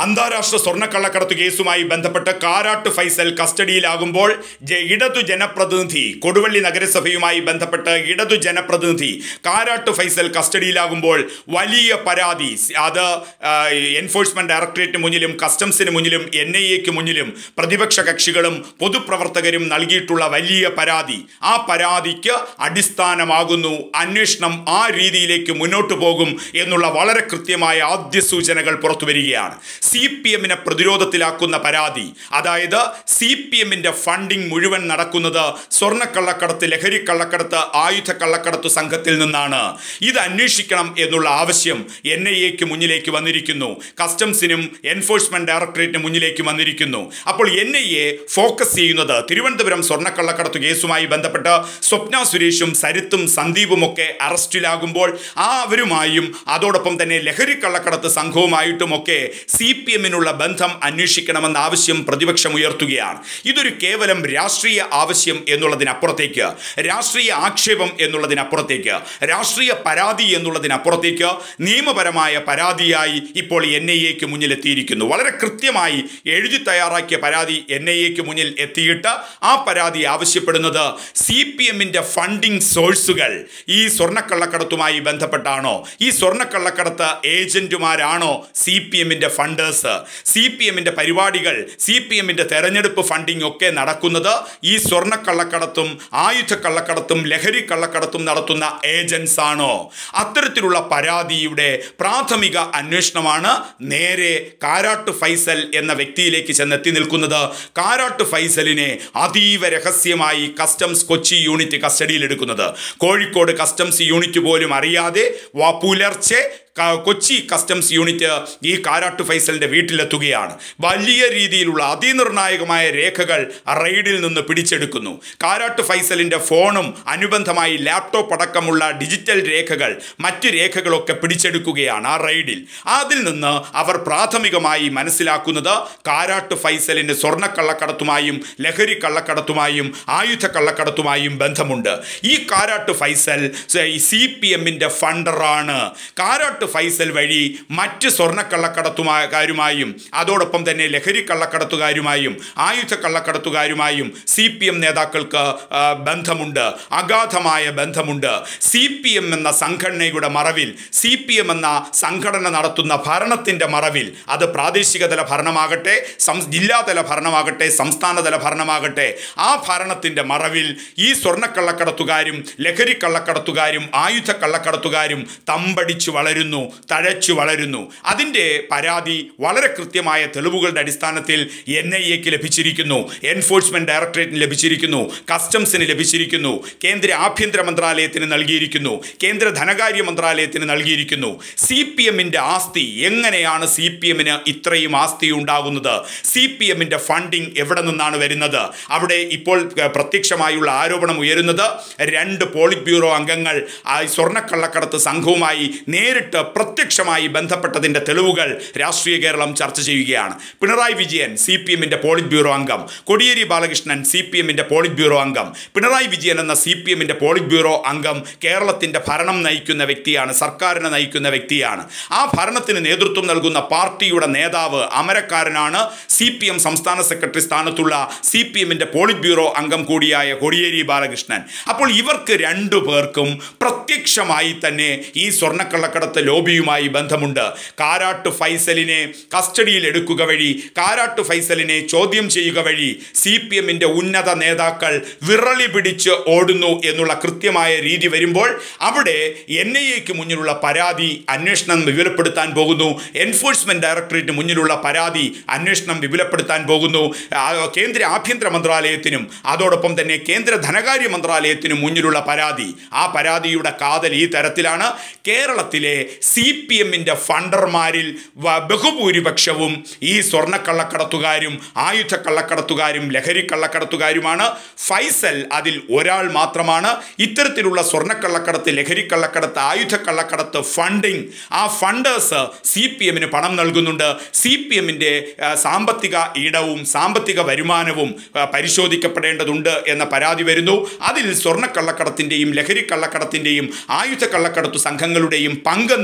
അന്താരാഷ്ട്ര സ്വർണ്ണക്കള്ളക്കടത്ത് കേസുമായി ബന്ധപ്പെട്ട് കാരാട്ട് ഫൈസൽ കസ്റ്റഡിയിലാകുമ്പോൾ ജ- ഇടതു ജനപ്രതിനിധി കൊടുവള്ളി നഗരസഭയുമായി ബന്ധപ്പെട്ട് ഇടതു ജനപ്രതിനിധി കാരാട്ട് ഫൈസൽ കസ്റ്റഡിയിലാകുമ്പോൾ വലിയ പരാതി സ് അത് ആ, എൻഫോഴ്സ്മെന്റ് ഡയറക്ടറേറ്റിന് മുന്നിലും കസ്റ്റംസിന് മുന്നിലും എൻ ഐ എക്ക് മുന്നിലും പ്രതിപക്ഷ കക്ഷികളും പൊതുപ്രവർത്തകരും നൽകിയിട്ടുള്ള വലിയ പരാതി ആ പരാതിക്ക് അടിസ്ഥാനമാകുന്നു അന്വേഷണം ആ രീതിയിലേക്ക് മുന്നോട്ട് പോകും എന്നുള്ള വളരെ കൃത്യമായ ആദ്യ സൂചനകൾ പുറത്തു വരികയാണ് സി പി എമ്മിനെ പ്രതിരോധത്തിലാക്കുന്ന പരാതി അതായത് സി പി എമ്മിന്റെ ഫണ്ടിങ് മുഴുവൻ നടക്കുന്നത് സ്വർണ്ണക്കള്ളക്കടത്ത് ലഹരി കള്ളക്കടത്ത് ആയുധ കള്ളക്കടത്ത് സംഘത്തിൽ നിന്നാണ് ഇത് അന്വേഷിക്കണം എന്നുള്ള ആവശ്യം എൻ ഐ എക്ക് മുന്നിലേക്ക് വന്നിരിക്കുന്നു കസ്റ്റംസിനും എൻഫോഴ്സ്മെന്റ് ഡയറക്ടറേറ്റിന് മുന്നിലേക്ക് വന്നിരിക്കുന്നു അപ്പോൾ എൻ ഐ എ ഫോക്കസ് ചെയ്യുന്നത് തിരുവനന്തപുരം സ്വർണ്ണക്കള്ളക്കടത്ത് കേസുമായി ബന്ധപ്പെട്ട് സ്വപ്ന സുരേഷും സരിത്തും സന്ദീപും ഒക്കെ അറസ്റ്റിലാകുമ്പോൾ ആ അവരുമായും അതോടൊപ്പം തന്നെ ലഹരി കള്ളക്കടത്ത് സംഘവുമായിട്ടുമൊക്കെ സി പി എമ്മിനുള്ള ബന്ധം അന്വേഷിക്കണമെന്ന ആവശ്യം പ്രതിപക്ഷം ഉയർത്തുകയാണ് ഇതൊരു കേവലം രാഷ്ട്രീയ ആവശ്യം എന്നുള്ളതിനപ്പുറത്തേക്ക് രാഷ്ട്രീയ ആക്ഷേപം എന്നുള്ളതിനപ്പുറത്തേക്ക് രാഷ്ട്രീയ പരാതി എന്നുള്ളതിനപ്പുറത്തേക്ക് നിയമപരമായ പരാതിയായി ഇപ്പോൾ എൻ ഐ എക്ക് മുന്നിൽ എത്തിയിരിക്കുന്നു വളരെ കൃത്യമായി എഴുതി തയ്യാറാക്കിയ പരാതി എൻ ഐ എക്ക് മുന്നിൽ എത്തിയിട്ട് ആ പരാതി ആവശ്യപ്പെടുന്നത് സി പി എമ്മിൻ്റെ ഫണ്ടിങ് സോഴ്സുകൾ ഈ സ്വർണ്ണക്കള്ളക്കടത്തുമായി ബന്ധപ്പെട്ടാണോ ഈ സ്വർണ്ണക്കള്ളക്കടത്ത് ഏജന്റുമാരാണോ സി പി എമ്മിൻ്റെ ഫണ്ടേഴ്സ് സി പി എമ്മിൻ്റെ പരിപാടികൾ സി പി എമ്മിൻ്റെ തെരഞ്ഞെടുപ്പ് ഫണ്ടിങ് ഒക്കെ നടക്കുന്നത് ഈ സ്വർണ്ണക്കള്ളക്കടത്തും ആയുധ കള്ളക്കടത്തും ലഹരി കള്ളക്കടത്തും നടത്തുന്ന ഏജൻസ് ആണോ അത്തരത്തിലുള്ള പരാതിയുടെ പ്രാഥമിക അന്വേഷണമാണ് നേരെ കാരാട്ട് ഫൈസൽ എന്ന വ്യക്തിയിലേക്ക് ചെന്നെത്തി നിൽക്കുന്നത് കാരാട്ട് ഫൈസലിനെ അതീവ രഹസ്യമായി കസ്റ്റംസ് കൊച്ചി യൂണിറ്റ് കസ്റ്റഡിയിലെടുക്കുന്നത് കോഴിക്കോട് കസ്റ്റംസ് യൂണിറ്റ് പോലും അറിയാതെ വ- പുലർച്ചെ ക- കൊച്ചി കസ്റ്റംസ് യൂണിറ്റ് ഈ കാരാട്ട് ഫൈസലിന്റെ വീട്ടിലെത്തുകയാണ് വലിയ രീതിയിലുള്ള അതിനിർണായകമായ രേഖകൾ റെയ്ഡിൽ നിന്ന് പിടിച്ചെടുക്കുന്നു കാരാട്ട് ഫൈസലിന്റെ ഫോണും അനുബന്ധമായി ലാപ്ടോപ്പ് അടക്കമുള്ള ഡിജിറ്റൽ രേഖകൾ മറ്റ് രേഖകളൊക്കെ പിടിച്ചെടുക്കുകയാണ് ആ റെയ്ഡിൽ അതിൽ നിന്ന് അവർ പ്രാഥമികമായി മനസ്സിലാക്കുന്നത് കാരാട്ട് ഫൈസലിന് സ്വർണ്ണക്കള്ളക്കടത്തുമായും ലഹരി കള്ളക്കടത്തുമായും ആയുധ കള്ളക്കടത്തുമായും ബന്ധമുണ്ട് ഈ കാരാട്ട് ഫൈസൽ സി പി എമ്മിന്റെ ഫണ്ടറാണ് കാരാട്ട് ഫൈസൽ വഴി മറ്റ് സ്വർണ്ണക്കള്ളക്കടത്തുകാരുമായും അതോടൊപ്പം തന്നെ ലഹരി കള്ളക്കടത്തുകാരുമായും ആയുധ കള്ളക്കടത്തുകാരുമായും സി പി എം നേതാക്കൾക്ക് ആ, ബന്ധമുണ്ട് അഗാധമായ ബന്ധമുണ്ട് സി പി എം എന്ന സംഘടനയുടെ മറവിൽ സി പി എം എന്ന സംഘടന നടത്തുന്ന ഭരണത്തിൻ്റെ മറവിൽ അത് പ്രാദേശിക തല ഭരണമാകട്ടെ സം ജില്ലാതല ഭരണമാകട്ടെ സംസ്ഥാനതല ഭരണമാകട്ടെ ആ ഭരണത്തിൻ്റെ മറവിൽ ഈ സ്വർണ്ണക്കള്ളക്കടത്തുകാരും ലഹരി കള്ളക്കടത്തുകാരും ആയുധ കള്ളക്കടത്തുകാരും തമ്പടിച്ചു വളരുന്നു തഴച്ചു വളരുന്നു അതിൻ്റെ പരാതി വളരെ കൃത്യമായ തെളിവുകളുടെ അടിസ്ഥാനത്തിൽ എൻ ഐ എക്ക് ലഭിച്ചിരിക്കുന്നു എൻഫോഴ്സ്മെന്റ് ഡയറക്ടറേറ്റിന് ലഭിച്ചിരിക്കുന്നു കസ്റ്റംസിന് ലഭിച്ചിരിക്കുന്നു കേന്ദ്ര ആഭ്യന്തര മന്ത്രാലയത്തിന് നൽകിയിരിക്കുന്നു കേന്ദ്ര ധനകാര്യ മന്ത്രാലയത്തിന് നൽകിയിരിക്കുന്നു സി പി എമ്മിൻ്റെ ആസ്തി എങ്ങനെയാണ് സി പി എമ്മിന് ഇത്രയും ആസ്തി ഉണ്ടാകുന്നത് സി പി എമ്മിൻ്റെ ഫണ്ടിങ് എവിടെ നിന്നാണ് വരുന്നത് അവിടെ ഇപ്പോൾ ഏർ, പ്രത്യക്ഷമായുള്ള ആരോപണം ഉയരുന്നത് രണ്ട് പോളിറ്റ് ബ്യൂറോ അംഗങ്ങൾ ആ സ്വർണ്ണക്കള്ളക്കടത്ത് സംഘവുമായി നേരിട്ട് പ്രത്യക്ഷമായി ബന്ധപ്പെട്ടതിൻ്റെ തെളിവുകൾ രാഷ്ട്രീയ കേരളം ചർച്ച ചെയ്യുകയാണ് പിണറായി വിജയൻ സി പി എമ്മിൻ്റെ പോളിറ്റ് ബ്യൂറോ അംഗം കോടിയേരി ബാലകൃഷ്ണൻ സി പി എമ്മിൻ്റെ പോളിറ്റ് ബ്യൂറോ അംഗം പിണറായി വിജയൻ എന്ന സി പി എമ്മിൻ്റെ പോളിറ്റ് ബ്യൂറോ അംഗം കേരളത്തിൻ്റെ ഭരണം നയിക്കുന്ന വ്യക്തിയാണ് സർക്കാരിനെ നയിക്കുന്ന വ്യക്തിയാണ് ആ ഭരണത്തിന് നേതൃത്വം നൽകുന്ന പാർട്ടിയുടെ നേതാവ് അമരക്കാരനാണ് സി പി എം സംസ്ഥാന സെക്രട്ടറി സ്ഥാനത്തുള്ള സി പി എമ്മിൻ്റെ പോളിറ്റ് ബ്യൂറോ അംഗം കൂടിയായ കോടിയേരി ബാലകൃഷ്ണൻ അപ്പോൾ ഇവർക്ക് രണ്ടു പേർക്കും പ്രത്യക്ഷമായി തന്നെ ഈ സ്വർണ്ണക്കള്ളക്കടത്ത് ലോബിയുമായി ബന്ധമുണ്ട് കാരാട്ട് ഫൈസലിനെ കസ്റ്റഡിയിൽ എടുക്കുക വഴി കാരാട്ട് ഫൈസലിനെ ചോദ്യം ചെയ്യുക വഴി സി പി എമ്മിൻ്റെ ഉന്നത നേതാക്കൾ വിറളി പിടിച്ച് ഓടുന്നു എന്നുള്ള കൃത്യമായ രീതി വരുമ്പോൾ അവിടെ എൻ ഐ എക്ക് മുന്നിലുള്ള പരാതി അന്വേഷണം വിപുലപ്പെടുത്താൻ പോകുന്നു എൻഫോഴ്സ്മെന്റ് ഡയറക്ടറേറ്റിന് മുന്നിലുള്ള പരാതി അന്വേഷണം വിപുലപ്പെടുത്താൻ പോകുന്നു ആ, കേന്ദ്ര ആഭ്യന്തര മന്ത്രാലയത്തിനും അതോടൊപ്പം തന്നെ കേന്ദ്ര ധനകാര്യ മന്ത്രാലയത്തിനും മുന്നിലുള്ള പരാതി ആ പരാതിയുടെ കാതൽ ഈ തരത്തിലാണ് കേരളത്തിലെ സി പി എമ്മിൻ്റെ ഫണ്ടർമാരിൽ വ- ബഹുഭൂരിപക്ഷവും ഈ സ്വർണ്ണക്കള്ളക്കടത്തുകാരും ആയുധ കള്ളക്കടത്തുകാരും ലഹരി കള്ളക്കടത്തുകാരുമാണ് ഫൈസൽ അതിൽ ഒരാൾ മാത്രമാണ് ഇത്തരത്തിലുള്ള സ്വർണ്ണക്കള്ളക്കടത്ത് ലഹരി കള്ളക്കടത്ത് ആയുധ കള്ളക്കടത്ത് ഫണ്ടിങ് ആ ഫണ്ടേഴ്സ് സി പി എമ്മിന് പണം നൽകുന്നുണ്ട് സി പി എമ്മിൻ്റെ സാമ്പത്തിക ഇടവും സാമ്പത്തിക വരുമാനവും ആ, പരിശോധിക്കപ്പെടേണ്ടതുണ്ട് എന്ന പരാതി വരുന്നു അതിൽ സ്വർണ്ണക്കള്ളക്കടത്തിൻ്റെയും ലഹരി കള്ളക്കടത്തിൻ്റെയും ആയുധ കള്ളക്കടത്തു സംഘങ്ങളുടെയും പങ്കെന്ത്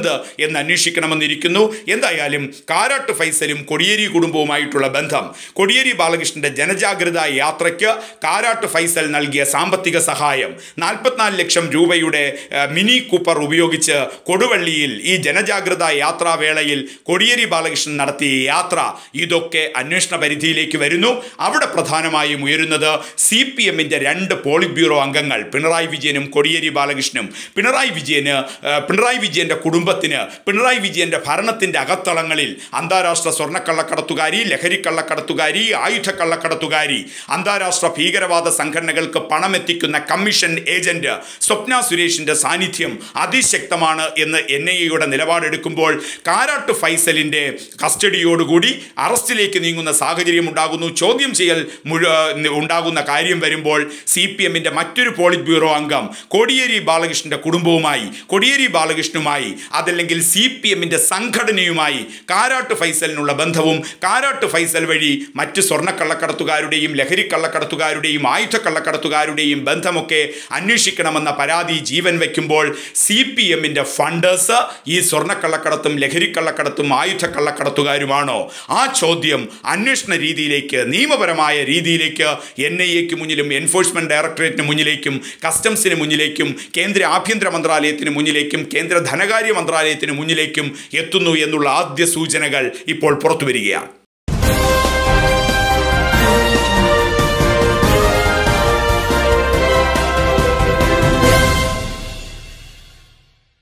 ബന്ധമെന്ത് എന്ന് അന്വേഷിക്കണമെന്നിരിക്കുന്നു എന്തായാലും കാരാട്ട് ഫൈസലും കൊടിയേരി കുടുംബവുമായിട്ടുള്ള ബന്ധം കൊടിയേരി ബാലകൃഷ്ണന്റെ ജനജാഗ്രത യാത്രയ്ക്ക് കാരാട്ട് ഫൈസൽ നൽകിയ സാമ്പത്തിക സഹായം നാൽപ്പത്തിനാല് ലക്ഷം രൂപയുടെ ഏഹ്, മിനി കൂപ്പർ ഉപയോഗിച്ച് കൊടുവള്ളിയിൽ ഈ ജനജാഗ്രത യാത്രാവേളയിൽ കൊടിയേരി ബാലകൃഷ്ണൻ നടത്തിയ യാത്ര ഇതൊക്കെ അന്വേഷണ പരിധിയിലേക്ക് വരുന്നു അവിടെ പ്രധാനമായും ഉയരുന്നത് സി പി എമ്മിൻ്റെ രണ്ട് പോളിറ്റ് ബ്യൂറോ അംഗങ്ങൾ പിണറായി വിജയനും കൊടിയേരി ബാലകൃഷ്ണനും പിണറായി വിജയന് ഏഹ്, പിണറായി വിജയന്റെ കുടുംബത്തിന് പിണറായി വിജയന്റെ ഭരണത്തിന്റെ അകത്തളങ്ങളിൽ അന്താരാഷ്ട്ര സ്വർണ്ണക്കള്ളക്കടത്തുകാരി ലഹരിക്കള്ളക്കടത്തുകാരി ആയുധക്കള്ളക്കടത്തുകാരി അന്താരാഷ്ട്ര ഭീകരവാദ സംഘടനകൾക്ക് പണമെത്തിക്കുന്ന കമ്മീഷൻ ഏജന്റ് സ്വപ്ന സുരേഷിന്റെ സാന്നിധ്യം അതിശക്തമാണ് എന്ന് എൻ ഐ എയുടെ നിലപാടെടുക്കുമ്പോൾ കാരാട്ട് ഫൈസലിന്റെ കസ്റ്റഡിയോടുകൂടി അറസ്റ്റിലേക്ക് നീങ്ങുന്ന സാഹചര്യം ഉണ്ടാകുന്നു ചോദ്യം ചെയ്യൽ മുഴ ഉണ്ടാകുന്ന കാര്യം വരുമ്പോൾ സി പി എമ്മിന്റെ മറ്റൊരു പോളിറ്റ് ബ്യൂറോ അംഗം കോടിയേരി ബാലകൃഷ്ണന്റെ കുടുംബവുമായി കോടിയേരി ബാലകൃഷ്ണനുമായി അതല്ലെങ്കിൽ സി പി എമ്മിന്റെ സംഘടനയുമായി കാരാട്ട് ഫൈസലിനുള്ള ബന്ധവും കാരാട്ട് ഫൈസൽ വഴി മറ്റ് സ്വർണ്ണക്കള്ളക്കടത്തുകാരുടെയും ലഹരി കള്ളക്കടത്തുകാരുടെയും ആയുധ കള്ളക്കടത്തുകാരുടെയും ബന്ധമൊക്കെ അന്വേഷിക്കണമെന്ന പരാതി ജീവൻ വയ്ക്കുമ്പോൾ സി പി എമ്മിൻ്റെ ഫണ്ടേഴ്സ് ഈ സ്വർണ്ണക്കള്ളക്കടത്തും ലഹരിക്കള്ളക്കടത്തും ആയുധ കള്ളക്കടത്തുകാരുമാണോ ആ ചോദ്യം അന്വേഷണ രീതിയിലേക്ക് നിയമപരമായ രീതിയിലേക്ക് എൻ ഐ എക്ക് മുന്നിലും എൻഫോഴ്സ്മെന്റ് ഡയറക്ടറേറ്റിന് മുന്നിലേക്കും കസ്റ്റംസിന് മുന്നിലേക്കും കേന്ദ്ര ആഭ്യന്തര മന്ത്രാലയത്തിന് മുന്നിലേക്കും കേന്ദ്ര ധനകാര്യ മന്ത്രാലയത്തിന് മുന്നിലേക്കും എത്തുന്നു എന്നുള്ള ആദ്യ സൂചനകൾ ഇപ്പോൾ പുറത്തു വരികയാണ്